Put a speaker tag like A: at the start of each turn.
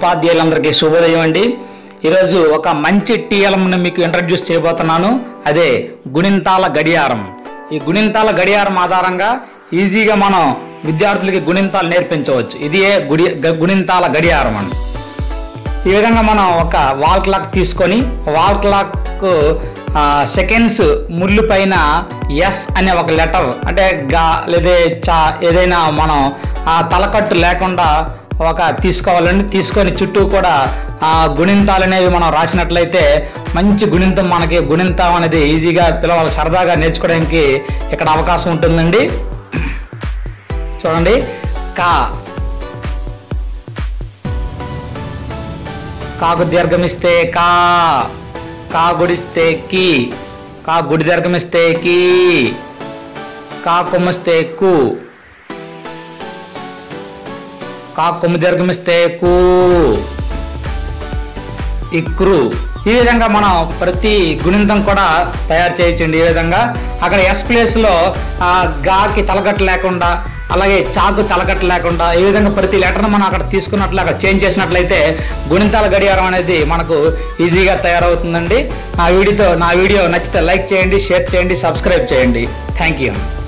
A: ఉపాధ్యాయులందరికీ శుభోదయం అండి ఈరోజు ఒక మంచి టీఎల్ఎంను మీకు ఇంట్రడ్యూస్ చేయబోతున్నాను అదే గుణింతాల గడియారం ఈ గుణింతాల గడియారం ఆధారంగా ఈజీగా మనం విద్యార్థులకి గుణింతాలు నేర్పించవచ్చు ఇది గుడి గ- గుణింతాల గడియారం అండి ఈ విధంగా మనం ఒక వాల్ క్లాక్ తీసుకొని వాల్ క్లాక్ సెకండ్స్ ముళ్ళు పైన ఎస్ అనే ఒక లెటర్ అంటే గా లేదా చా ఏదైనా మనం ఆ తలకట్టు లేకుండా ఒక తీసుకోవాలండి తీసుకొని చుట్టూ కూడా ఆ గుణింతాలు అనేవి మనం రాసినట్లయితే మంచి గుణింతం మనకి గుణింతం అనేది ఈజీగా పిల్లలు సరదాగా నేర్చుకోవడానికి ఇక్కడ అవకాశం ఉంటుందండి చూడండి కా కాకు దీర్ఘమిస్తే కా కా గుడిస్తే కీ కా గుడి దీర్ఘమిస్తే కీ కా కొమ్మిస్తే కు కా కొమ్ము దీర్ఘమిస్తే కు ఇక్రు ఈ విధంగా మనం ప్రతి గుణింతం కూడా తయారు చేయొచ్చండి ఈ విధంగా అక్కడ ఎస్ ప్లేస్లో గాకి తలగట్టు లేకుండా అలాగే చాకు తలగట్టు లేకుండా ఈ విధంగా ప్రతి లెటర్ను మనం అక్కడ తీసుకున్నట్లు అక్కడ చేంజ్ చేసినట్లయితే గుణింతాల గడియారం అనేది మనకు ఈజీగా తయారవుతుందండి నా వీడియోతో నా వీడియో నచ్చితే లైక్ చేయండి షేర్ చేయండి సబ్స్క్రైబ్ చేయండి థ్యాంక్ యూ